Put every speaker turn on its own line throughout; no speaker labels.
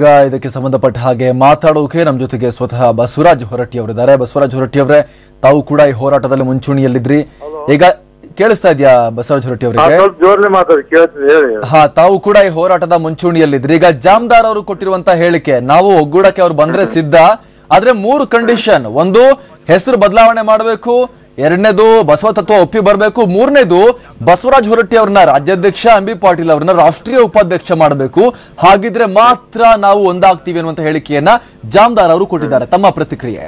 ಈಗ ಇದಕ್ಕೆ ಸಂಬಂಧಪಟ್ಟ ಹಾಗೆ ಮಾತಾಡೋಕೆ ನಮ್ಮ ಜೊತೆಗೆ ಸ್ವತಃ ಬಸವರಾಜ್ ಹೊರಟ್ಟಿ ಅವರಿದ್ದಾರೆ ಬಸವರಾಜ್ ಹೊರಟ್ಟಿ ಅವರೇ ತಾವು ಕೂಡ ಈ ಹೋರಾಟದಲ್ಲಿ ಮುಂಚೂಣಿಯಲ್ಲಿದ್ರಿ ಈಗ ಕೇಳಿಸ್ತಾ ಇದೆಯಾ ಬಸವರಾಜ್ ಹೊರಟ್ಟಿ
ಹಾ,
ಅವರಿಗೆ
ಸ್ವಲ್ಪ ಜೋರ್ಲಿ ಮಾತಾಡಿ ಕೇಳ್ತೀನಿ ಹೇಳಿ
ಹಾ ತಾವು ಕೂಡ ಈ ಹೋರಾಟದ ಮುಂಚೂಣಿಯಲ್ಲಿದ್ರಿ ಈಗ ಜಾಮ್ದಾರ್ ಅವರು ಕೊಟ್ಟಿರುವಂತ ಹೇಳಿಕೆ ನಾವು ಒಗ್ಗೂಡಕ್ಕೆ ಅವ್ರು ಬಂದ್ರೆ ಸಿದ್ಧ ಆದ್ರೆ ಮೂರು ಕಂಡೀಷನ್ ಒಂದು ಹೆಸರು ಬದಲಾವಣೆ ಮಾಡಬೇಕು ಎರಡನೇದು ಬಸವ ತತ್ವ ಒಪ್ಪಿ ಬರಬೇಕು ಮೂರನೇದು ಬಸವರಾಜ್ ಹೊರಟ್ಟಿ ಅವ್ರನ್ನ ರಾಜ್ಯಾಧ್ಯಕ್ಷ ಎಂ ಬಿ ಪಾಟೀಲ್ ಅವ್ರನ್ನ ರಾಷ್ಟ್ರೀಯ ಉಪಾಧ್ಯಕ್ಷ ಮಾಡಬೇಕು ಹಾಗಿದ್ರೆ ಮಾತ್ರ ನಾವು ಒಂದಾಗ್ತೀವಿ ಅನ್ನುವಂತ ಹೇಳಿಕೆಯನ್ನ ಜಾಮ್ದಾರ್ ಅವರು ಕೊಟ್ಟಿದ್ದಾರೆ ತಮ್ಮ ಪ್ರತಿಕ್ರಿಯೆ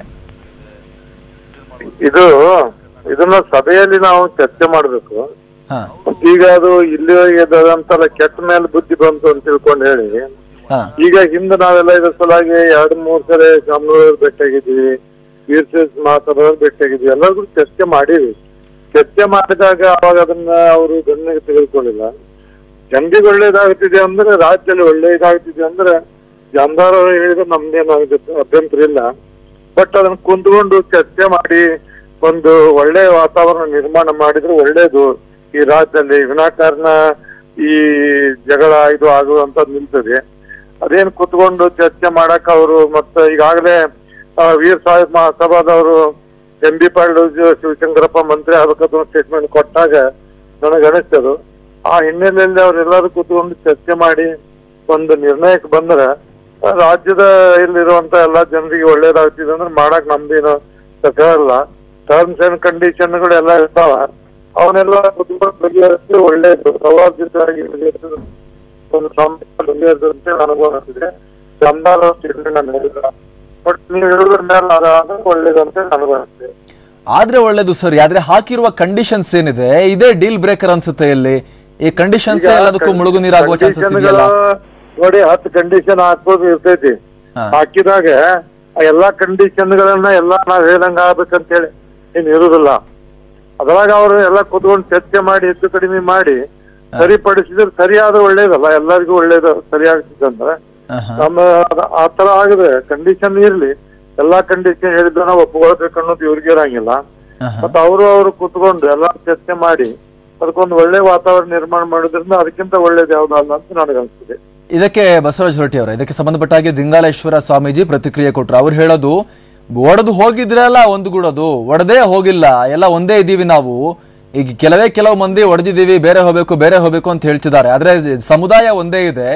ಇದು ಇದನ್ನ ಸಭೆಯಲ್ಲಿ ನಾವು ಚರ್ಚೆ ಮಾಡ್ಬೇಕು
ಹಾ
ಮತ್ತ್ ಈಗ ಅದು ಇಲ್ಲಿ ಅಂತಲ್ಲ ಕೆಟ್ಟ ಮೇಲೆ ಬುದ್ಧಿ ಬಂತು ಅಂತ ತಿಳ್ಕೊಂಡು ಹೇಳಿ
ಹಾ
ಈಗ ಹಿಂದೆ ನಾವೆಲ್ಲ ಇದ್ರ ಸಲಾಗಿ ಎರಡ್ ಮೂರ್ ಸಲ ಶಾಮನೂರ್ ಭೇಟಿಯಾಗಿದ್ವಿ ವೀರ್ಸೇಸ್ ಮಹಾಸಭೆಯವ್ರು ಭೇಟಿಯಾಗಿದ್ವಿ ಎಲ್ಲರಿಗೂ ಚರ್ಚೆ ಮಾಡಿವಿ ಚರ್ಚೆ ಮಾಡಿದಾಗ ಅವಾಗ ಅದನ್ನ ಅವರು ಗಮನಕ್ಕೆ ತೆಗೆದುಕೊಳ್ಳಿಲ್ಲ ಜನರಿಗೆ ಒಳ್ಳೇದಾಗ್ತಿದೆ ಅಂದ್ರೆ ರಾಜ್ಯದಲ್ಲಿ ಒಳ್ಳೇದಾಗ್ತಿದೆ ಅಂದ್ರೆ ಜಮದಾರ್ ಅವರು ಹೇಳಿದ್ರೆ ನಮ್ದೇನು ಅಭ್ಯಂತರ ಇಲ್ಲ ಬಟ್ ಅದನ್ನ ಕುಂತ್ಕೊಂಡು ಚರ್ಚೆ ಮಾಡಿ ಒಂದು ಒಳ್ಳೆ ವಾತಾವರಣ ನಿರ್ಮಾಣ ಮಾಡಿದ್ರೆ ಒಳ್ಳೇದು ಈ ರಾಜ್ಯದಲ್ಲಿ ವಿನಾಕಾರಣ ಈ ಜಗಳ ಇದು ಆಗುವಂತ ನಿಲ್ತದೆ ಅದೇನ್ ಕುತ್ಕೊಂಡು ಚರ್ಚೆ ಮಾಡಕ್ ಅವರು ಮತ್ತೆ ಈಗಾಗಲೇ ಆ, ವೀರ್ ಸಾಹೇಬ್ ಮಹಾಸಭಾದವರು ಎಂ ಬಿ ಪಾಟೀಲ್ ಶಿವಶಂಕರಪ್ಪ ಮಂತ್ರಿ ಆಗ್ಬೇಕಂತ ಸ್ಟೇಟ್ಮೆಂಟ್ ಕೊಟ್ಟಾಗ ನನಗೆ ಅನಿಸ್ತದು ಆ ಹಿನ್ನೆಲೆಯಲ್ಲಿ ಅವರೆಲ್ಲರೂ ಕೂತ್ಕೊಂಡು ಚರ್ಚೆ ಮಾಡಿ ಒಂದು ನಿರ್ಣಯಕ್ಕೆ ಬಂದ್ರೆ ಆ, ರಾಜ್ಯದ ಇಲ್ಲಿರುವಂತ ಎಲ್ಲಾ ಜನರಿಗೆ ಒಳ್ಳೇದಾಗ್ತಿದೆ ಅಂದ್ರೆ ಮಾಡಕ್ ನಮ್ದೇನು ಇಲ್ಲ ಟರ್ಮ್ಸ್ ಅಂಡ್ ಕಂಡೀಷನ್ಗಳು ಎಲ್ಲ ಇರ್ತಾವ ಅವನ್ನೆಲ್ಲ ಕುತ್ಕೊಂಡು ಬಗೆಹರಿಸಿ ಒಳ್ಳೇದು ಸವಾಲುಯುತವಾಗಿ ಬಗೆಹರಿಸೋದು ಒಂದು ಸಮಸ್ಯೆ ಬಗೆಹರಿಸುವಂತೆ ನನಗೂ ಅನಿಸಿದೆ ಜಮದಾರ್ ಸ್ಟೇಟ್ಮೆಂಟ್ ನಾನು ಹೇಳಿಲ್ಲ ಬಟ್ ನೀವು ಹೇಳಿದ್ರ ಮೇಲೆ ಅದಾದ್ರೆ ಒಳ್ಳೇದಂತೆ ನನಗೂ ಅನಿಸಿದೆ
ಆದ್ರೆ ಒಳ್ಳೇದು ಸರಿ ಆದ್ರೆ ಹಾಕಿರುವ ಕಂಡೀಷನ್ಸ್ ಏನಿದೆ ಇದೇ ಡೀಲ್ ಬ್ರೇಕರ್ ಅನ್ಸುತ್ತೆ ಇಲ್ಲಿ ಈ ಕಂಡೀಷನ್ಸ್ ಎಲ್ಲದಕ್ಕೂ ಮುಳುಗು ನೀರಾಗುವ ಚಾನ್ಸಸ್ ಇದೆಯಲ್ಲ
ಕಂಡೀಷನ್ಗಳು ನೋಡಿ ಹತ್ತು ಕಂಡೀಷನ್ ಹಾಕ್ಬೋದು ಇರ್ತೈತಿ
ಹಾ.
ಹಾಕಿದಾಗ ಆ ಎಲ್ಲಾ ಕಂಡೀಷನ್ ಗಳನ್ನ ಎಲ್ಲಾ ನಾವ್ ಹೇಳಂಗ ಆಗ್ಬೇಕಂತ ಹೇಳಿ ಏನ್ ಇರುದಿಲ್ಲ ಅದ್ರಾಗ ಅವರು ಎಲ್ಲ ಕುತ್ಕೊಂಡು ಚರ್ಚೆ ಮಾಡಿ ಹೆಚ್ಚು ಕಡಿಮೆ ಮಾಡಿ ಸರಿಪಡಿಸಿದ್ರೆ ಸರಿಯಾದ ಒಳ್ಳೇದಲ್ಲ ಎಲ್ಲರಿಗೂ ಒಳ್ಳೇದು ಸರಿಯಾಗ್ತಿತ್ತಂದ್ರೆ
ಆಹಾ.
ನಮ್ಮ ಅದ- ಆ ತರ ಆಗಿದೆ ಕಂಡೀಷನ್ ಇರ್ಲಿ ಎಲ್ಲಾ ಕಂಡೀಷನ್ ಹೇಳಿದ್ರೆ ನಾವು ಒಪ್ಕೊಳ್ಬೇಕು ಅನ್ನೋದು ಇವ್ರಿಗೆ ಇರಂಗಿಲ್ಲ
ಆಹಾ.
ಮತ್ತೆ ಅವರು ಅವರು ಕುತ್ಕೊಂಡು ಎಲ್ಲಾ ಚರ್ಚೆ ಮಾಡಿ ಅದಕ್ಕೊಂದು ಒಳ್ಳೆ ವಾತಾವರಣ ನಿರ್ಮಾಣ ಮಾಡೋದ್ರಿಂದ ಅದಕ್ಕಿಂತ ಒಳ್ಳೇದು ಯಾವ್ದಲ್ಲ ಅಂತ ನನಗೆ ಅನ್ಸುತ್ತೆ
ಇದಕ್ಕೆ ಬಸವರಾಜ್ ಹೊರಟ್ಟಿ ಅವರ ಇದಕ್ಕೆ ಸಂಬಂಧಪಟ್ಟ ಹಾಗೆ ದಿಂಗಾಲೇಶ್ವರ ಸ್ವಾಮೀಜಿ ಪ್ರತಿಕ್ರಿಯೆ ಕೊಟ್ರು ಅವ್ರು ಹೇಳೋದು ಒಡೆದು ಹೋಗಿದ್ರೆ ಅಲ್ಲ ಒಂದುಗೂಡೋದು ಒಡೆದೇ ಹೋಗಿಲ್ಲ ಎಲ್ಲ ಒಂದೇ ಇದ್ದೀವಿ ನಾವು ಈಗ ಕೆಲವೇ ಕೆಲವು ಮಂದಿ ಒಡೆದಿದ್ದೀವಿ ಬೇರೆ ಹೋಗ್ಬೇಕು ಬೇರೆ ಹೋಗ್ಬೇಕು ಅಂತ ಹೇಳ್ತಿದ್ದಾರೆ ಆದ್ರೆ ಸಮುದಾಯ ಒಂದೇ ಇದೆ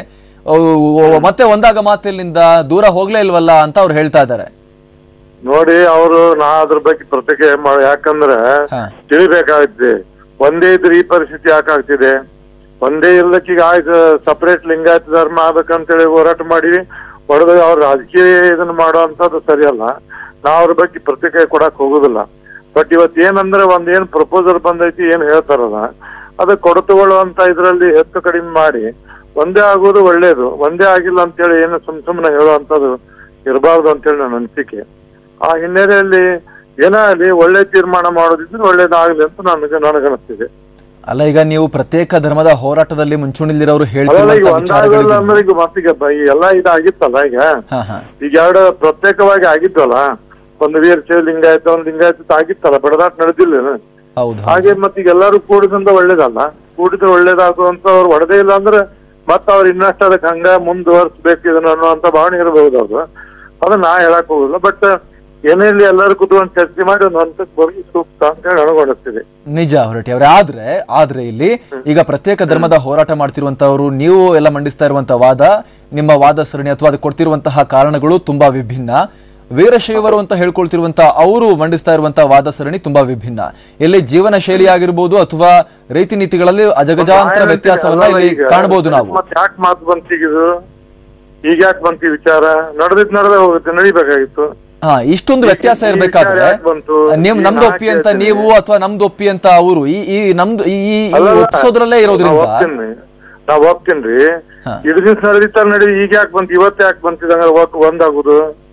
ಅವ್- ಮತ್ತೆ ಒಂದಾಗ ಮಾತಿನಿಂದ ದೂರ ಹೋಗ್ಲೇ ಇಲ್ವಲ್ಲ ಅಂತ ಅವ್ರು ಹೇಳ್ತಾ ಇದ್ದಾರೆ
ನೋಡಿ ಅವರು ನಾ ಅದ್ರ ಬಗ್ಗೆ ಪ್ರತಿಕ್ರಿಯೆ ಮಾಡಿ ಯಾಕಂದ್ರೆ
ಹಾ.
ತಿಳಿಬೇಕಾಗುತ್ತೆ ಒಂದೇ ಇದ್ರೆ ಈ ಪರಿಸ್ಥಿತಿ ಯಾಕಾಗ್ತಿದೆ ಒಂದೇ ಇರ್ಲಕ್ಕೆ ಈಗ ಆಯ್ತು ಸಪರೇಟ್ ಲಿಂಗಾಯತ ಧರ್ಮ ಆಗ್ಬೇಕಂತೇಳಿ ಹೋರಾಟ ಮಾಡಿ ಹೊಡೆದು ಅವ್ರ ರಾಜಕೀಯ ಇದನ್ನ ಮಾಡುವಂತದ್ದು ಸರಿಯಲ್ಲ ನಾ ಅವ್ರ ಬಗ್ಗೆ ಪ್ರತಿಕ್ರಿಯೆ ಕೊಡಕ್ ಹೋಗುದಿಲ್ಲ ಬಟ್ ಇವತ್ ಏನಂದ್ರೆ ಒಂದ್ ಏನ್ ಪ್ರಪೋಸಲ್ ಬಂದೈತಿ ಏನ್ ಹೇಳ್ತಾರಲ್ಲ ಅದು ಕೊಡತುಕೊಳ್ಳುವಂತ ಇದ್ರಲ್ಲಿ ಹೆಚ್ಚು ಕಡಿಮೆ ಮಾಡಿ ಒಂದೇ ಆಗೋದು ಒಳ್ಳೇದು ಒಂದೇ ಆಗಿಲ್ಲ ಅಂತೇಳಿ ಏನು ಸುಮ್ ಸುಮ್ಮನೆ ಹೇಳುವಂತದ್ದು ಇರಬಾರ್ದು ಅಂತೇಳಿ ನನ್ನ ಅನಿಸಿಕೆ ಆ ಹಿನ್ನೆಲೆಯಲ್ಲಿ ಏನೇ ಆಗಲಿ ಒಳ್ಳೆ ತೀರ್ಮಾನ ಮಾಡೋದಿದ್ರೆ ಒಳ್ಳೇದಾಗ್ಲಿ ಅಂತ ನನಗೆ ನನಗನಿಸ್ತಿದೆ
ಅಲ್ಲ ಈಗ ನೀವು ಪ್ರತ್ಯೇಕ ಧರ್ಮದ ಹೋರಾಟದಲ್ಲಿ ಮುಂಚೂಣಿಲಿರೋರು
ಅದಲ್ಲ ಈಗ
ಹೇಳ್ತಿರುವಂತ
ಒಂದಾಗಲ್ಲ
ವಿಚಾರಗಳಿಗೆ
ಅಂದ್ರೆ ಈಗ ಮತ್ತೀಗ ಬ- ಈ ಎಲ್ಲ ಇದಾಗಿತ್ತಲ್ಲ ಈಗ
ಹಾ ಹಾ
ಈಗ ಎರಡು ಪ್ರತ್ಯೇಕವಾಗಿ ಆಗಿದ್ವಲ್ಲ ಒಂದು ವೀರಶೈವ ಲಿಂಗಾಯತ ಒಂದು ಲಿಂಗಾಯತ ಆಗಿತ್ತಲ್ಲ ಬಡದಾಟ ನಡೆದಿಲ್ಲ
ಹೌದು
ಹಾಗೆ ಮತ್ತೆ ಈಗ ಎಲ್ಲರೂ ಕೂಡಿದ್ರಿಂದ ಒಳ್ಳೇದಲ್ಲ ಕೂಡಿದ್ರೆ ಒಳ್ಳೇದಾಗುವಂತ ಅವ್ರು ಹೊಡೆದೇ ಇಲ್ಲ ಅಂದ್ರೆ ಮತ್ತೆ ಅವ್ರು ಇನ್ನಷ್ಟು ಅದಕ್ಕೆ ಹಂಗ ಮುಂದುವರ್ಸ್ಬೇಕು ಇದನ್ನ ಅನ್ನುವಂತ ಭಾವನೆ ಇರಬಹುದು ಅದು ಅದನ್ನ ನಾ ಹೇಳಕ್ ಹೋಗುದಿಲ್ಲ ಬಟ್ ಏನೇ ಇರ್ಲಿ ಎಲ್ಲರೂ ಕೂತ್ಕೊಂಡು ಚರ್ಚೆ ಮಾಡಿ ಒಂದು ಹಂತಕ್ಕೆ ಬರೋದು ಸೂಕ್ತ ಅಂತ ಹೇಳಿ ನನಗನಿಸ್ತಿದೆ
ನಿಜ ಹೊರಟಿ ಅವ್ರೆ ಆದ್ರೆ ಆದ್ರೆ ಇಲ್ಲಿ ಈಗ ಪ್ರತ್ಯೇಕ ಧರ್ಮದ ಹೋರಾಟ ಮಾಡ್ತಿರುವಂತವರು ನೀವು ಎಲ್ಲ ಮಂಡಿಸ್ತಾ ಇರುವಂತಹ ವಾದ ನಿಮ್ಮ ವಾದ ಸರಣಿ ಅಥವಾ ಅದಕ್ಕೆ ಕೊಡ್ತಿರುವಂತಹ ಕಾರಣಗಳು ತುಂಬಾ ವಿಭಿನ್ನ ವೀರಶೈವರು ಅಂತ ಹೇಳ್ಕೊಳ್ತಿರುವಂತಹ ಅವರು ಮಂಡಿಸ್ತಾ ಇರುವಂತಹ ವಾದ ಸರಣಿ ತುಂಬಾ ವಿಭಿನ್ನ ಇಲ್ಲಿ ಜೀವನ ಶೈಲಿ ಆಗಿರ್ಬೋದು ಅಥವಾ ರೀತಿ ನೀತಿಗಳಲ್ಲಿ ಅಜಗಜಾಂತರ ವ್ಯತ್ಯಾಸವನ್ನ ಇಲ್ಲಿ ಕಾಣಬಹುದು ನಾವು
ಮತ್ತೆ ಯಾಕೆ ಮಾತು ಬಂತು ಈಗ ಇದು ಈಗ ಯಾಕೆ ಬಂತು ಈ ವಿಚಾರ ನಡೆದಿದ್ ನಡೆದ ಹೋಗುತ್ತೆ ನಡಿಬೇಕಾಗಿತ್ತು
ಹಾ ಇಷ್ಟೊಂದು ವ್ಯತ್ಯಾಸ
ಈ- ಈ
ಇರ್ಬೇಕಾದ್ರೆ
ವಿಚಾರ ಯಾಕ್ ಬಂತು?
ನೀವು
ಈ
ನಮ್ದು
ನಾ
ಒಪ್ಪಿ ಅಂತ
ಕೇಳ್ತೀನಿ.
ನೀವು ಅಥವಾ ನಮ್ದು ಒಪ್ಪಿ ಅಂತ ಅವರು ಈ ಈ ನಮ್ದು ಈ ಈ- ಈ
ಅಲ್ಲಲ್ಲ,
ಒಪ್ಪಿಸೋದ್ರಲ್ಲೇ
ನಾ
ಇರೋದ್ರಿಂದ
ಒಪ್ತೀನಿ ನಾ ಒಪ್ತೀನ್ರಿ
ಹಾ.
ಇದ್ರ ದಿವ್ಸ ನಡೆದಿತ್ತ ನಡಿ ಈಗ ಯಾಕೆ ಬಂತು ಇವತ್ತು ಯಾಕೆ ಬಂತಿದಂಗ ಒಟ್ಟು ಒಂದಾಗುದು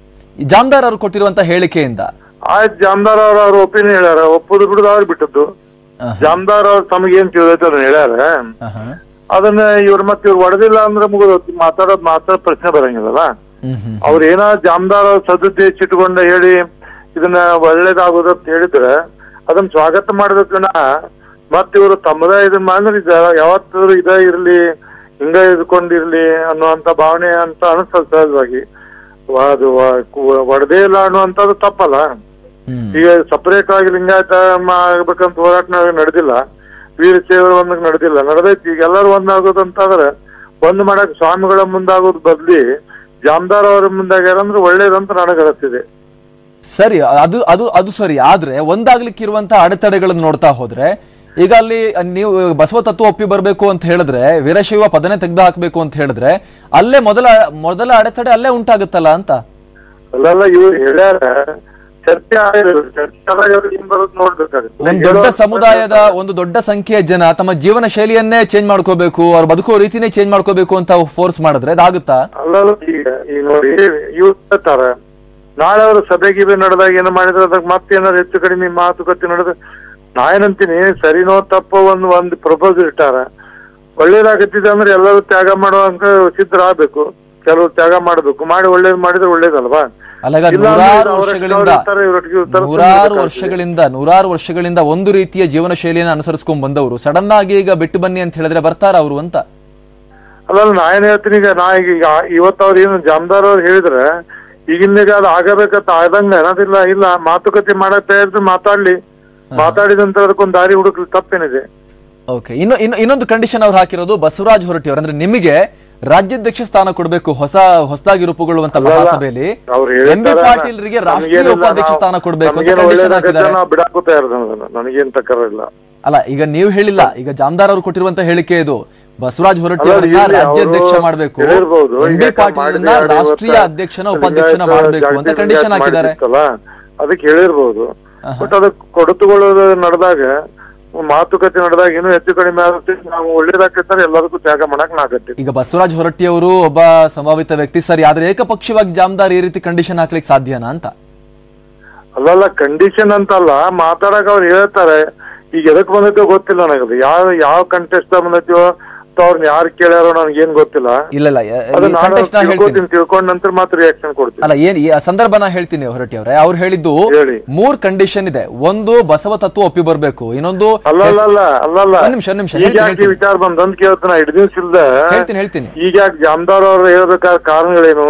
ಈ ಜಾಮ್ದಾರ್ ಅವರು ಕೊಟ್ಟಿರುವಂತ ಹೇಳಿಕೆಯಿಂದ
ಆಯ್ತು ಜಾಮದಾರ್ ಅವ್ರ ಅವ್ರ ಒಪಿನಿಯನ್ ಹೇಳ್ಯಾರ ಒಪ್ಪುದು ಬಿಡುದು ಅವ್ರು ಬಿಟ್ಟದ್ದು
ಆಹಾ.
ಜಾಮದಾರ್ ಅವ್ರ ತಮಗೇನ್ ತಿಳಿದೈತೆ ಅದನ್ನ ಹೇಳ್ಯಾರ
ಆಹಾ.
ಅದನ್ನ ಇವ್ರ ಮತ್ತೆ ಇವ್ರು ಹೊಡೆದಿಲ್ಲ ಅಂದ್ರೆ ಮುಗಿದು ಮಾತಾಡೋದ್ ಮಾತಾಡೋ ಪ್ರಶ್ನೆ ಬರಂಗಿಲ್ಲಲ್ಲ
ಹ್ಮ್ ಹ್ಮ್
ಅವ್ರ ಏನೋ ಜಾಮದಾರ್ ಅವ್ರ ಸದುದ್ದೇಶ ಇಟ್ಕೊಂಡು ಹೇಳಿ ಇದನ್ನ ಒಳ್ಳೇದಾಗೋದು ಅಂತ ಹೇಳಿದ್ರೆ ಅದನ್ನ ಸ್ವಾಗತ ಮಾಡ್ಬೇಕು ವಿನಃ ಮತ್ ಇವರು ತಮ್ಮದ ಇದನ್ನ ಮಾಡಿದ್ರೆ ಇದ ಯಾವತ್ತಾದ್ರು ಇದ ಇರ್ಲಿ ಹಿಂಗ ಇದ್ಕೊಂಡಿರ್ಲಿ ಅನ್ನುವಂತ ಭಾವನೆ ಅಂತ ಅನಿಸ್ತದೆ ಸಹಜವಾಗಿ ವ- ಅದು ಒಡದೇ ಇಲ್ಲ ಅನ್ನುವಂಥದ್ದು ತಪ್ಪಲ್ಲ
ಹ್ಮ್
ಈಗ ಸಪರೇಟ್ ಆಗಿ ಲಿಂಗಾಯತ ಮ- ಆಗ್ಬೇಕಂತ ಹೋರಾಟ ನಡೆದಿಲ್ಲ ವೀರಶೈವರ ಒಂದಕ್ಕೆ ನಡೆದಿಲ್ಲ ನಡೆದೈತಿ ಈಗ ಎಲ್ಲರೂ ಒಂದಾಗೋದಂತಾದ್ರೆ ಒಂದ್ ಮಾಡಕ್ ಸ್ವಾಮಿಗಳ ಮುಂದಾಗೋದ್ ಬದ್ಲಿ ಜಾಮದಾರ್ ಅವರ ಮುಂದಾಗ್ಯಾರಂದ್ರೆ ಒಳ್ಳೇದಂತ ನನಗೆ ಅನಿಸ್ತಿದೆ
ಸರಿ ಅದು ಅದು ಅದು ಸರಿ ಆದ್ರೆ ಒಂದಾಗ್ಲಿಕ್ಕಿರುವಂತ ಅಡೆತಡೆಗಳನ್ನು ನೋಡ್ತಾ ಹೋದ್ರೆ ಈಗ ಅಲ್ಲಿ ನೀವು ಬಸವ ತತ್ವ ಒಪ್ಪಿ ಬರ್ಬೇಕು ಅಂತ ಹೇಳಿದ್ರೆ ವೀರಶೈವ ಪದನೆ ತೆಗೆದು ಹಾಕ್ಬೇಕು ಅಂತ ಹೇಳಿದ್ರೆ ಅಲ್ಲೇ ಮೊದಲ ಮೊದಲ ಅಡೆತಡೆ ಅಲ್ಲೇ ಉಂಟಾಗುತ್ತಲ್ಲ ಅಂತ
ಅಲ್ಲೆಲ್ಲ ಇವ್ರು ಹೇಳ್ಯಾರ ಚರ್ಚೆ ಆಗಿಲ್ಲ ಚರ್ಚೆ ಆದಾಗ ಅವ್ರಿಗೆ ಏನ್ ಬರೋದು ನೋಡ್ಬೇಕಾಗುತ್ತೆ
ಒಂದು ದೊಡ್ಡ ಸಮುದಾಯದ ಒಂದು ದೊಡ್ಡ ಸಂಖ್ಯೆಯ ಜನ ತಮ್ಮ ಜೀವನ ಶೈಲಿಯನ್ನೇ ಚೇಂಜ್ ಮಾಡ್ಕೋಬೇಕು ಅವ್ರು ಬದುಕೋ ರೀತಿನೇ ಚೇಂಜ್ ಮಾಡ್ಕೋಬೇಕು ಅಂತ ಫೋರ್ಸ್ ಮಾಡಿದ್ರೆ ಅದಾಗುತ್ತಾ
ಅಲ್ಲಲ್ಲ ಈಗ ಈಗ ನೋಡಿ ಇವ್ರು ಹೇಳ್ತಾರ ನಾಳೆ ಅವರು ಸಭೆ ಗಿಬೆ ನಡೆದಾಗ ಏನು ಮಾಡಿದ್ರೆ ಅದಕ್ಕೆ ಮತ್ತೇನಾದ್ರು ಹೆಚ್ಚು ಕಡಿಮೆ ಮಾತುಕತೆ ನಡೆದ ನಾ ಏನಂತೀನಿ ಸರಿನೋ ತಪ್ಪೋ ಒಂದು ಒಂದು ಪ್ರಪೋಸಲ್ ಇಟ್ಟಾರ ಒಳ್ಳೇದಾಗತ್ತಿದೆ ಅಂದ್ರೆ ಎಲ್ಲರೂ ತ್ಯಾಗ ಮಾಡುವಂಕ ಸಿದ್ಧರಾಗಬೇಕು ಕೆಲವರು ತ್ಯಾಗ ಮಾಡ್ಬೇಕು ಮಾಡಿ ಒಳ್ಳೇದ್ ಮಾಡಿದ್ರೆ ಒಳ್ಳೇದಲ್ವಾ
ಅಲ್ಲ ಈಗ
ಇಲ್ಲ ಅಂದ್ರೆ
ನೂರಾರು
ಅವ್ರಷ್ಟು
ವರ್ಷಗಳಿಂದ
ಅವ್ರು ಇರ್ತಾರೆ, ಇವ್ರೊಟ್ಟಿಗೆ ಇರ್ತಾರೆ,
ನೂರಾರು
ಸುಮ್ನೆ
ವರ್ಷಗಳಿಂದ ನೂರಾರು ವರ್ಷಗಳಿಂದ ಒಂದು ರೀತಿಯ ಜೀವನ ಶೈಲಿಯನ್ನು ಅನುಸರಿಸ್ಕೊಂಡ್ ಬಂದವರು ಸಡನ್ ಆಗಿ ಈಗ ಬಿಟ್ಟು ಬನ್ನಿ ಅಂತ ಹೇಳಿದ್ರೆ ಬರ್ತಾರ ಅವರು ಅಂತ
ಅಲ್ಲಲ್ಲ ನಾ ಏನ್ ಹೇಳ್ತೀನಿ ಈಗ ನಾ ಈಗ ಈಗ ಇವತ್ತು ಅವ್ರು ಏನು ಜಾಮದಾರ್ ಅವ್ರು ಹೇಳಿದ್ರೆ ಈಗಿಂದೀಗ ಅದು ಆಗಬೇಕಂತ ಆದಂಗ ಅನ್ನೋದಿಲ್ಲ ಇಲ್ಲ ಮಾತುಕತೆ ಮಾಡಕ್ ತಯಾರಿಸಿ ಮಾತಾಡ್ಲಿ ಮಾತಾಡಿದಂತ ಅದಕ್ಕೊಂದು ದಾರಿ ಹುಡುಕ್ಲಿ ತಪ್ಪೇನಿದೆ
ಓಕೆ ಇನ್ನು ಇನ್ನು ಇನ್ನೊಂದು ಕಂಡೀಷನ್ ಅವ್ರು ಹಾಕಿರೋದು ಬಸವರಾಜ್ ಹೊರಟ್ಟಿ ಅವರು ಅಂದ್ರೆ ನಿಮಗೆ ರಾಜ್ಯಾಧ್ಯಕ್ಷ ಸ್ಥಾನ ಕೊಡಬೇಕು ಹೊಸ ಹೊಸದಾಗಿ ರೂಪುಗೊಳ್ಳುವಂತ ಮಹಾಸಭೆಯಲ್ಲಿ
ಅವ್ರು
ಎಂ ಬಿ ಪಾಟೀಲ್ರಿಗೆ ರಾಷ್ಟ್ರೀಯ ಉಪಾಧ್ಯಕ್ಷ ಸ್ಥಾನ ಕೊಡಬೇಕು ಅಂತ ಕಂಡೀಷನ್ ಹಾಕಿದ್ದಾರೆ
ನಾವು ಬಿಡಾಕು ತಯಾರಿದ ನನಗೇನ್ ತಕರ ಇಲ್ಲ
ಅಲ್ಲ ಈಗ ನೀವು ಹೇಳಿಲ್ಲ ಈಗ ಜಾಮದಾರ್ ಅವರು ಕೊಟ್ಟಿರುವಂತ ಹೇಳಿಕೆ ಇದು ಬಸವರಾಜ್ ಹೊರಟ್ಟಿ
ಅಲ್ಲ,
ಅವರನ್ನ
ಇಲ್ಲಿ
ರಾಜ್ಯಾಧ್ಯಕ್ಷ
ಅವರು
ಮಾಡಬೇಕು
ಹೇಳಿರ್ಬೋದು.
ಎಂ
ಈಗ
ಬಿ
ಯಾಕೆ
ಪಾಟೀಲ್ನ
ಮಾಡಿದ್ರೆ
ರಾಷ್ಟ್ರೀಯ
ಇವತ್ತ
ಅಧ್ಯಕ್ಷನ ಉಪಾಧ್ಯಕ್ಷನ
ಲಿಂಗಾಯತ
ಮಾಡಬೇಕು ಅಂತ
ಜಾಗತಿಕ
ಕಂಡೀಷನ್
ಲಿಂಗಾಯತ
ಹಾಕಿದ್ದಾರೆ
ಮಾಡಿರ್ತಲ್ಲ, ಅದಕ್ಕೆ ಹೇಳಿರ್ಬೋದು ಬಟ್ ಅದಕ್ಕೆ ಕೊಡತುಕೊಳ್ಳೋದು ನಡೆದಾಗ ಮಾತುಕತೆ ನಡೆದಾಗ ಇನ್ನೂ ಹೆಚ್ಚು ಕಡಿಮೆ ಆಗುತ್ತೆ ನಾವು ಒಳ್ಳೇದಾಗ್ತಿರ್ತಾರೆ ಎಲ್ಲದಕ್ಕೂ ತ್ಯಾಗ ಮಾಡಕ್ ನಾಗತ್ತೆ
ಈಗ ಬಸವರಾಜ್ ಹೊರಟ್ಟಿ ಅವರು ಒಬ್ಬ ಸಂಭಾವಿತ ವ್ಯಕ್ತಿ ಸರಿ ಆದ್ರೆ ಏಕಪಕ್ಷೀಯವಾಗಿ ಜಾಮದಾರ್ ಈ ರೀತಿ ಕಂಡೀಷನ್ ಹಾಕ್ಲಿಕ್ಕೆ ಸಾಧ್ಯನಾ ಅಂತ
ಅಲ್ಲಲ್ಲ ಕಂಡೀಷನ್ ಅಂತಲ್ಲ ಮಾತಾಡಕ್ ಅವ್ರು ಹೇಳ್ತಾರೆ ಈಗ ಎದಕ್ ಬಂದೈತೋ ಗೊತ್ತಿಲ್ಲ ನನಗದು ಯಾವ ಯಾವ ಕಂಟೆಸ್ಟ್ ಬಂದೈತಿಯೋ ಅಥವಾ ಅವ್ರನ್ನ ಯಾರು ಕೇಳ್ಯಾರೋ ನನಗೇನ್ ಗೊತ್ತಿಲ್ಲ
ಇಲ್ಲ ಇಲ್ಲ
ಅದು
ಈ
ನಾನು
context ನ ಹೇಳ್ತೀನಿ
ತಿಳ್ಕೊತೀನಿ ತಿಳ್ಕೊಂಡ ನಂತರ ಮಾತ್ರ ರಿಯಾಕ್ಷನ್ ಕೊಡ್ತೀನಿ
ಅಲ್ಲ ಏನ್ ಈ ಸಂದರ್ಭನ ಹೇಳ್ತೀನಿ ಹೊರಟ್ಟಿ ಅವರೇ ಅವ್ರು ಹೇಳಿದ್ದು
ಹೇಳಿ
ಮೂರ್ ಕಂಡೀಷನ್ ಇದೆ ಒಂದು ಬಸವ ತತ್ವ ಒಪ್ಪಿ ಬರ್ಬೇಕು ಇನ್ನೊಂದು
ಅಲ್ಲಲ್ಲ ಅಲ್ಲ ಅಲ್ಲಲ್ಲ
ಒಂದ್ ನಿಮಿಷ ಒಂದ್ ನಿಮಿಷ
ಈಗ
ಹೇಳ್ತೀನಿ
ಯಾಕೆ ಈ
ಹೇಳ್ತೀನಿ
ವಿಚಾರ ಬಂದಂತ ಕೇಳ್ತಾನ ಎರಡು ದಿವ್ಸ ಇಲ್ದ
ಹೇಳ್ತೀನಿ ಹೇಳ್ತೀನಿ
ಈಗ ಯಾಕೆ ಜಾಮದಾರ್ ಅವ್ರು ಹೇಳ್ಬೇಕಾದ ಕಾರಣಗಳೇನು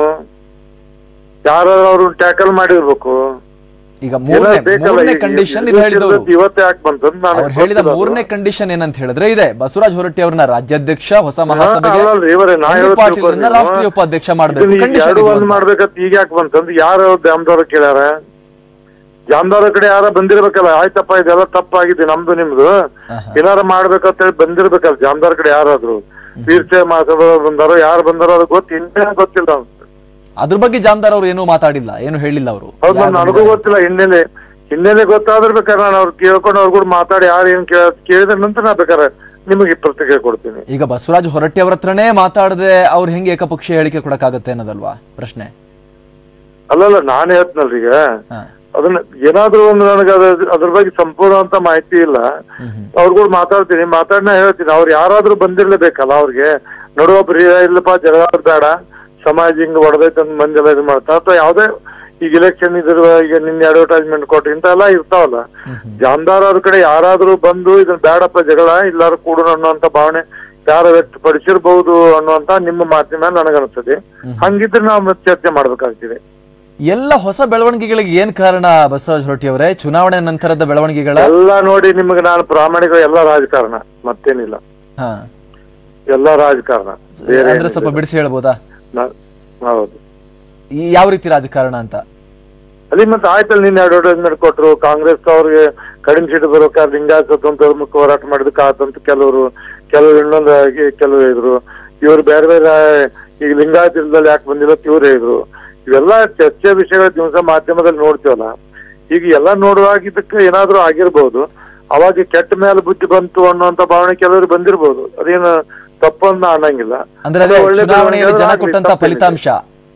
ಯಾರು ಅವ್ರು ಟ್ಯಾಕಲ್ ಮಾಡಿರ್ಬೇಕು
ಈಗ ಮೂರನೇ
ಏನಾದ್ರು ಬೇಕಲ್ಲ
ಮೂರನೇ
ಈಗ
ಕಂಡೀಷನ್
ಇದು
ಇದು ಹೇಳಿದವರು
ಇರ್ತೈತಿ, ಇವತ್ತು ಯಾಕೆ ಬಂತಂತ ನಾನು
ಅವ್ರು ಹೇಳಿದ ಮೂರನೇ ಕಂಡೀಷನ್ ಏನಂತ ಹೇಳಿದ್ರೆ ಇದೆ ಬಸವರಾಜ್ ಹೊರಟ್ಟಿ ಅವ್ರನ್ನ ರಾಜ್ಯಾಧ್ಯಕ್ಷ ಹೊಸ ಮಹಾಸಭೆಗೆ
ಅಲ್ಲಲ್ರಿ ಇವರೇ ನಾ
ಎಂ ಬಿ
ಹೇಳೋದ್
ಪಾಟೀಲ್ರನ್ನ
ತಿಳ್ಕೊಳ್ಳಿ ನೀವು.
ರಾಷ್ಟ್ರೀಯ ಉಪಾಧ್ಯಕ್ಷ ಮಾಡಬೇಕು
ಇದನ್ನ ಈಗ
ಕಂಡೀಷನ್
ಎರಡು ಒಂದ್ ಮಾಡ್ಬೇಕಂತ ಈಗ ಯಾಕೆ ಬಂತಂದ್ ಯಾರು ಜಾಮದಾರ ಕೇಳ್ಯಾರ ಜಾಮದಾರ ಕಡೆ ಯಾರ ಬಂದಿರ್ಬೇಕಲ್ಲ ಆಯ್ತಪ್ಪ ಇದೆಲ್ಲ ತಪ್ಪಾಗಿದೆ ನಮ್ದು ನಿಮ್ದು ಏನಾರ ಮಾಡ್ಬೇಕಂತ ಹೇಳಿ ಬಂದಿರ್ಬೇಕಲ್ಲ ಜಾಮದಾರ ಕಡೆ ಯಾರಾದ್ರು ವೀರ್ಚೆ ಮಾತಾಡೋರು ಬಂದಾರೋ ಯಾರು ಬಂದಾರೋ ಅದು ಗೊತ್ತು ಇನ್ನೇನು ಗೊತ್ತಿಲ್ಲ ಅವ್ನು.
ಅದ್ರ ಬಗ್ಗೆ ಜಾಮದಾರ್ ಅವ್ರು ಏನೂ ಮಾತಾಡಿಲ್ಲ ಏನು ಹೇಳಿಲ್ಲ ಅವರು
ಹೌದು ನಾನು ನನಗೂ ಗೊತ್ತಿಲ್ಲ ಹಿನ್ನೆಲೆ ಹಿನ್ನೆಲೆ ಗೊತ್ತಾದ್ರೆ ಬೇಕಾದ್ರೆ ನಾನು ಅವ್ರು ಕೇಳ್ಕೊಂಡು ಅವ್ರ ಕೂಡ ಮಾತಾಡಿ ಯಾರು ಏನ್ ಕೇಳ ಕೇಳಿದ ನಂತರ ನಾ ಬೇಕಾದ್ರೆ ನಿಮಗೆ ಪ್ರತಿಕ್ರಿಯೆ ಕೊಡ್ತೀನಿ
ಈಗ ಬಸವರಾಜ್ ಹೊರಟ್ಟಿ ಅವ್ರ ಹತ್ರನೇ ಮಾತಾಡದೆ ಅವ್ರು ಹೆಂಗೆ ಏಕಪಕ್ಷೀಯ ಹೇಳಿಕೆ ಕೊಡಕ್ಕಾಗತ್ತೆ ಅನ್ನೋದಲ್ವಾ ಪ್ರಶ್ನೆ
ಅಲ್ಲಲ್ಲ ನಾನು ಹೇಳ್ತೀನಲ್ರಿ ಈಗ
ಹಾ.
ಅದನ್ನ ಏನಾದ್ರೂ ಒಂದು ನನಗೆ ಅದ್ರ ಅದ್ರ ಬಗ್ಗೆ ಸಂಪೂರ್ಣ ಅಂತ ಮಾಹಿತಿ ಇಲ್ಲ
ಹ್ಮ್ ಹ್ಮ್.
ಅವ್ರ ಕೂಡ ಮಾತಾಡ್ತೀನಿ ಮಾತಾಡ್ನ ಹೇಳ್ತೀನಿ ಅವ್ರು ಯಾರಾದ್ರೂ ಬಂದಿರ್ಲೇಬೇಕಲ್ಲ ಅವ್ರಿಗೆ ನೋಡುವೊಬ್ರು ಇಲ್ಲಪ್ಪ ಜಗಳ ಆಡೋದ್ ಬೇಡ ಸಮಾಜ ಹಿಂಗ್ ಹೊಡೆದೈತೆ ಅಂತ ಮಂದಿ ಎಲ್ಲ ಇದು ಮಾಡ್ತಾರೆ ಅಥವಾ ಯಾವ್ದೇ ಈಗ ಇಲೆಕ್ಷನ್ ಇದ್ರ ಈಗ ನಿನ್ನೆ ಅಡ್ವರ್ಟೈಸ್ಮೆಂಟ್ ಕೊಟ್ರಿ ಇಂತ ಎಲ್ಲ ಇರ್ತಾವಲ್ಲ ಜಾಮದಾರ್ ಅವ್ರ ಕಡೆ ಯಾರಾದ್ರೂ ಬಂದು ಇದನ್ನ ಬೇಡಪ್ಪ ಜಗಳ ಎಲ್ಲಾರು ಕೂಡ ಅನ್ನುವಂತ ಭಾವನೆ ಯಾರು ವ್ಯಕ್ತಪಡಿಸಿರ್ಬಹುದು ಅನ್ನುವಂತ ನಿಮ್ಮ ಮಾತಿನ ಮೇಲೆ ನನಗನ್ಸುತ್ತೆ ಹಂಗಿದ್ರೆ ನಾವು ಮತ್ತೆ ಚರ್ಚೆ ಮಾಡ್ಬೇಕಾಗ್ತಿದೆ
ಎಲ್ಲ ಹೊಸ ಬೆಳವಣಿಗೆಗಳಿಗೆ ಏನ್ ಕಾರಣ ಬಸವರಾಜ್ ಹೊರಟ್ಟಿ ಅವರೇ ಚುನಾವಣೆ ನಂತರದ ಬೆಳವಣಿಗೆಗಳ
ಎಲ್ಲ ನೋಡಿ ನಿಮ್ಗೆ ನಾನು ಪ್ರಾಮಾಣಿಕ ಎಲ್ಲ ರಾಜಕಾರಣ ಮತ್ತೇನಿಲ್ಲ
ಹಾ
ಎಲ್ಲ ರಾಜಕಾರಣ ಬೇರೆ
ಅಂದ್ರೆ ಸ್ವಲ್ಪ ಬಿಡಿಸಿ ಹೇಳ್ಬೋದಾ
ನಾ- ಹೌದು
ಈ ಯಾವ ರೀತಿ ರಾಜಕಾರಣ ಅಂತ
ಅಲ್ಲಿ ಮತ್ತೆ ಆಯ್ತಲ್ಲ ನಿನ್ನೆ ಅಡ್ವರ್ಟೈಸ್ಮೆಂಟ್ ಕೊಟ್ರು ಕಾಂಗ್ರೆಸ್ ಅವ್ರಿಗೆ ಕಡಿಮೆ ಸೀಟ್ ಬರೋಕೆ ಲಿಂಗಾಯತ ಸ್ವತಂತ್ರ ಮುಖ ಹೋರಾಟ ಮಾಡಿದಕ್ಕೆ ಆತಂತ ಕೆಲವರು ಕೆಲವರು ಇನ್ನೊಂದು ಹಾಗೆ ಕೆಲವರು ಹೇಳಿದ್ರು ಇವ್ರು ಬೇರೆ ಬೇರೆ ಈಗ ಲಿಂಗಾಯತ ಇಲ್ದಲ್ಲಿ ಯಾಕೆ ಬಂದಿಲ್ಲ ಇವ್ರು ಹೇಳಿದ್ರು ಇವೆಲ್ಲ ಚರ್ಚೆ ವಿಷಯಗಳ ದಿವಸ ಮಾಧ್ಯಮದಲ್ಲಿ ನೋಡ್ತೀವಲ್ಲ ಈಗ ಎಲ್ಲ ನೋಡುವಾಗ ಇದಕ್ಕೆ ಏನಾದ್ರೂ ಆಗಿರ್ಬೋದು ಅವಾಗ ಕೆಟ್ಟ ಮೇಲೆ ಬುದ್ಧಿ ಬಂತು ಅನ್ನುವಂತ ಭಾವನೆ ಕೆಲವರು ಬಂದಿರ್ಬೋದು ಅದೇನು ತಪ್ಪು ಅಂತ ಅನ್ನಂಗಿಲ್ಲ
ಅಂದ್ರೆ ಅದೇ
ಅದು ಒಳ್ಳೆ
ಚುನಾವಣೆಯಲ್ಲಿ ಜನ
ಬೆಳವಣಿಗೆ
ಕೊಟ್ಟಂತ
ತಪ್ಪೇನಿದೆ.
ಫಲಿತಾಂಶ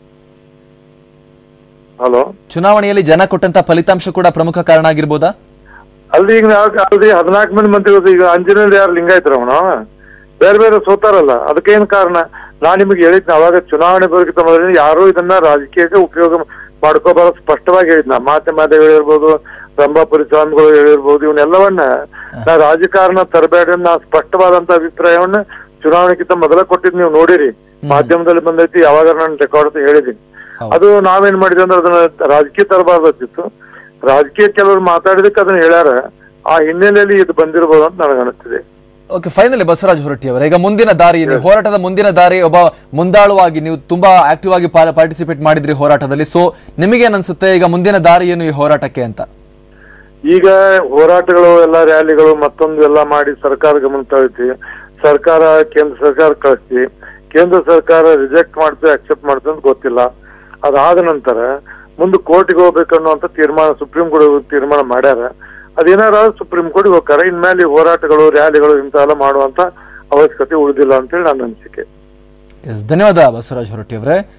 ಹಲೋ
ಚುನಾವಣೆಯಲ್ಲಿ ಜನ ಕೊಟ್ಟಂತ ಫಲಿತಾಂಶ ಕೂಡ ಪ್ರಮುಖ ಕಾರಣ ಆಗಿರ್ಬೋದಾ
ಅಲ್ಲಿ ಈಗ ನಾವು ಅಲ್ರಿ ಹದಿನಾಲ್ಕು ಮಂದಿ ಮಂತ್ರಿಗಳು ಈಗ ಅಂಜನೇಯ ಯಾರು ಲಿಂಗಾಯತ್ರ ಅವನು ಬೇರೆ ಬೇರೆ ಸೋತಾರಲ್ಲ ಅದಕ್ಕೇನ್ ಕಾರಣ ನಾ ನಿಮಗೆ ಹೇಳಿದ್ನ ಅವಾಗ ಚುನಾವಣೆ ಬರೋಕ್ಕಿಂತ ಮೊದಲು ಯಾರು ಇದನ್ನ ರಾಜಕೀಯಕ್ಕೆ ಉಪಯೋಗ ಮಾಡ್ಕೋಬಾರ ಸ್ಪಷ್ಟವಾಗಿ ಹೇಳಿದ್ನ ಮಾತೆ ಮಾತೆ ಹೇಳಿರ್ಬೋದು ರಂಭಾಪುರಿ ಸ್ವಾಮಿಗಳು ಹೇಳಿರ್ಬೋದು ಇವನ್ನೆಲ್ಲವನ್ನ ನಾ ರಾಜಕಾರಣ ತರಬೇಡ ನಾ ಸ್ಪಷ್ಟವಾದಂತ ಅಭಿಪ್ರಾಯವನ್ನ ಚುನಾವಣೆಗಿಂತ ಮೊದಲ ಕೊಟ್ಟಿದ್ ನೀವು ನೋಡಿರಿ ಮಾಧ್ಯಮದಲ್ಲಿ ಬಂದೈತಿ ಯಾವಾಗ ನಾನು ರೆಕಾರ್ಡ್ ಅಂತ ಹೇಳಿದೀನಿ
ಹೌದು.
ಅದು ನಾವೇನ್ ಮಾಡಿದ್ವಿ ಅಂದ್ರೆ ಅದನ್ನ ರಾಜಕೀಯ ತರಬಾರ್ದಿತ್ತು ರಾಜಕೀಯ ಕೆಲವರು ಮಾತಾಡಿದಕ್ಕೆ ಅದನ್ನ ಹೇಳ್ಯಾರ ಆ ಹಿನ್ನೆಲೆಯಲ್ಲಿ ಇದು ಬಂದಿರಬಹುದು ಅಂತ ನನಗೆ ಅನಿಸ್ತಿದೆ
ಓಕೆ ಫೈನಲಿ ಬಸವರಾಜ್ ಹೊರಟ್ಟಿ ಅವರೇ ಈಗ ಮುಂದಿನ ದಾರಿ ನೀವು ಹೋರಾಟದ ಮುಂದಿನ ದಾರಿ ಒಬ್ಬ ಮುಂದಾಳುವಾಗಿ ನೀವು ತುಂಬಾ ಆಕ್ಟಿವ್ ಆಗಿ ಪಾರ್ಟಿಸಿಪೇಟ್ ಮಾಡಿದ್ರಿ ಹೋರಾಟದಲ್ಲಿ ಸೊ ನಿಮಗೇನ್ ಅನ್ಸುತ್ತೆ ಈಗ ಮುಂದಿನ ದಾರಿ ಏನು ಈ ಹೋರಾಟಕ್ಕೆ ಅಂತ
ಈಗ ಹೋರಾಟಗಳು ಎಲ್ಲ ರ್ಯಾಲಿಗಳು ಮತ್ತೊಂದು ಎಲ್ಲ ಮಾಡಿ ಸರ್ಕಾರ ಗಮನ ತಳಿಸಿ ಸರ್ಕಾರ ಕೇಂದ್ರ ಸರ್ಕಾರ ಕಳಿಸಿ ಕೇಂದ್ರ ಸರ್ಕಾರ ರಿಜೆಕ್ಟ್ ಮಾಡ್ತದೆ ಅಕ್ಸೆಪ್ಟ್ ಮಾಡ್ತದೆ ಅಂತ ಗೊತ್ತಿಲ್ಲ ಅದಾದ ನಂತರ ಮುಂದೆ ಕೋರ್ಟಿಗೆ ಹೋಗ್ಬೇಕನ್ನುವಂತ ತೀರ್ಮಾನ ಸುಪ್ರೀಂ ಕೋರ್ಟ್ ತೀರ್ಮಾನ ಮಾಡ್ಯಾರ ಅದೇನಾರ ಸುಪ್ರೀಂ ಕೋರ್ಟ್ಗೆ ಹೋಗ್ತಾರೆ ಇನ್ಮೇಲೆ ಈ ಹೋರಾಟಗಳು ರ್ಯಾಲಿಗಳು ಇಂಥವೆಲ್ಲ ಮಾಡುವಂತ ಅವಶ್ಯಕತೆ ಉಳಿದಿಲ್ಲ ಅಂತೇಳಿ ನನ್ನ ಅನಿಸಿಕೆ
ಎಸ್ ಧನ್ಯವಾದ ಬಸವರಾಜ್ ಹೊರಟ್ಟಿ ಅವರೇ